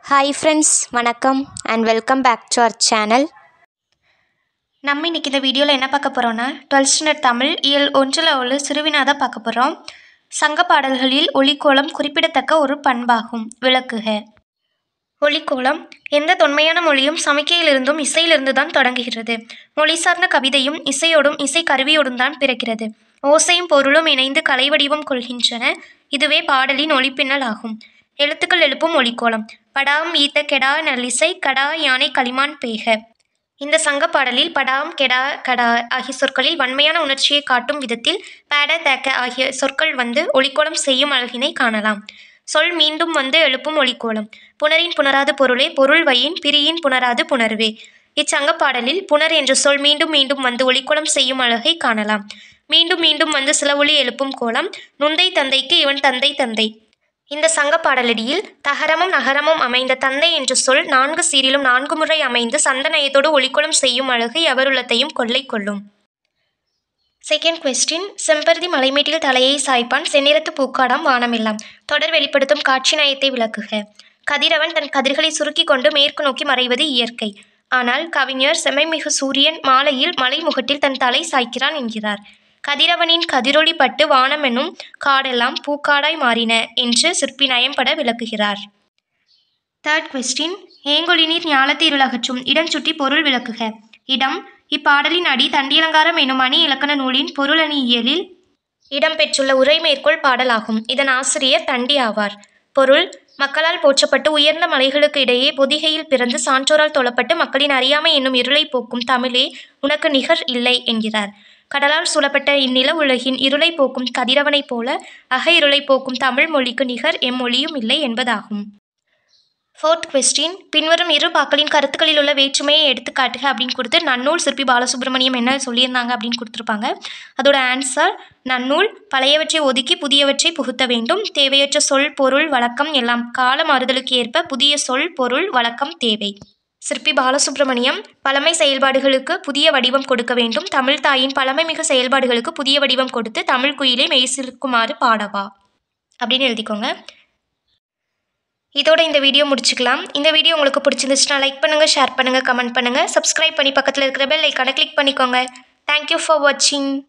hi friends வணக்கம் and welcome back to our channel நம்ம இன்னைக்கு இந்த வீடியோவில் என்ன பார்க்க போகிறோன்னா டுவெல்த் ஸ்டாண்டர்ட் தமிழ் இயல் ஒன்றில் உள்ள சிறுவினா தான் பார்க்க போகிறோம் சங்க பாடல்களில் ஒளிக்கோலம் குறிப்பிடத்தக்க ஒரு பண்பாகும் விளக்குக ஒளிக்கோலம் எந்த தொன்மையான மொழியும் சமிக்கையிலிருந்தும் இசையிலிருந்து தான் தொடங்குகிறது மொழி சார்ந்த கவிதையும் இசையோடும் இசை கருவியோடும் தான் பிறக்கிறது ஓசையும் பொருளும் இணைந்து கலைவடிவம் கொள்கின்றன இதுவே பாடலின் ஒளிப்பின்னல் ஆகும் எழுத்துக்கள் எழுப்பும் ஒளிக்கோலம் படாம் ஈத்த கெடா நல்லிசை கடா யானை களிமான் பேக இந்த சங்க பாடலில் படாம் கெடா கடா ஆகிய சொற்களில் வன்மையான உணர்ச்சியை காட்டும் விதத்தில் பேட தேக்க ஆகிய சொற்கள் வந்து ஒளிக்கோலம் செய்யும் அழகினை காணலாம் சொல் மீண்டும் வந்து எழுப்பும் ஒளிக்கோலம் புணரின் புணராது பொருளே பொருள் வையின் பிரியின் புணராது புணர்வே இச்சங்க பாடலில் புணர் என்ற சொல் மீண்டும் மீண்டும் வந்து ஒளிக்கோலம் செய்யும் அழகை காணலாம் மீண்டும் மீண்டும் வந்து சில ஒளி எழுப்பும் கோலம் நுந்தை தந்தைக்கு இவன் தந்தை தந்தை இந்த சங்க பாடலடியில் தகரமும் நகரமும் அமைந்த தந்தை என்ற சொல் நான்கு சீரிலும் நான்கு முறை அமைந்து சந்தனயத்தோடு ஒளிக்குளம் செய்யும் அழகு எவருள்ளத்தையும் கொள்ளை கொள்ளும் செகண்ட் கொஸ்டின் செம்பருதி மலைமேட்டில் தலையை சாய்ப்பான் செந்நிறத்து பூக்காடாம் வானமெல்லாம் தொடர் வெளிப்படுத்தும் காட்சி நயத்தை விளக்குக கதிரவன் தன் கதிர்களை சுருக்கி கொண்டு மேற்கு நோக்கி மறைவது இயற்கை ஆனால் கவிஞர் செம்மைமிகு சூரியன் மாலையில் மலைமுகட்டில் தன் தலை சாய்க்கிறான் என்கிறார் கதிரவனின் கதிரொளி பட்டு வானம் என்னும் காடெல்லாம் பூக்காடாய் மாறின என்று சிற்பி நயம்பட விளக்குகிறார் தேர்ட் கொஸ்டின் ஏங்கொழி நீர் ஞாலத்து இருளகற்றும் இடம் சுட்டி பொருள் விளக்குக இடம் இப்பாடலின் அடி தண்டியலங்காரம் எனும் அணி இலக்கண நூலின் பொருளணியியலில் இடம்பெற்றுள்ள உரை மேற்கோள் பாடலாகும் இதன் ஆசிரியர் தண்டி ஆவார் பொருள் மக்களால் போற்றப்பட்டு உயர்ந்த மலைகளுக்கு இடையே பொதிகையில் பிறந்து சான்றோரால் தொழப்பட்டு மக்களின் அறியாமை என்னும் இருளை போக்கும் தமிழே உனக்கு நிகர் இல்லை என்கிறார் கடலால் சூழப்பட்ட இந்நில உலகின் இருளை போக்கும் கதிரவனைப் போல அக இருளை போக்கும் தமிழ் மொழிக்கு நிகர் எம்மொழியும் இல்லை என்பதாகும் ஃபோர்த் கொஸ்டின் பின்வரும் இரு பாக்களின் கருத்துக்களில் உள்ள வேற்றுமையை எடுத்துக்காட்டுக அப்படின்னு கொடுத்து நன்னூல் சிற்பி பாலசுப்ரமணியம் என்ன சொல்லியிருந்தாங்க அப்படின்னு கொடுத்துருப்பாங்க அதோட ஆன்சர் நன்னூல் பழையவற்றை ஒதுக்கி புதியவற்றை புகுத்த வேண்டும் தேவையற்ற சொல் பொருள் வழக்கம் எல்லாம் கால மாறுதலுக்கு ஏற்ப புதிய சொல் பொருள் வழக்கம் தேவை சிற்பி பாலசுப்ரமணியம் பழமை செயல்பாடுகளுக்கு புதிய வடிவம் கொடுக்க வேண்டும் தமிழ் தாயின் பழமைமிகு செயல்பாடுகளுக்கு புதிய வடிவம் கொடுத்து தமிழ் குயிலை மெய்சிலுக்குமாறு பாடவா அப்படின்னு எழுதிக்கோங்க இதோட இந்த வீடியோ முடிச்சுக்கலாம் இந்த வீடியோ உங்களுக்கு பிடிச்சிருந்துச்சுன்னா லைக் பண்ணுங்கள் ஷேர் பண்ணுங்கள் கமெண்ட் பண்ணுங்கள் சப்ஸ்கிரைப் பண்ணி பக்கத்தில் இருக்கிற பெல் ஐக்கானை கிளிக் பண்ணிக்கோங்க தேங்க்யூ ஃபார் வாட்சிங்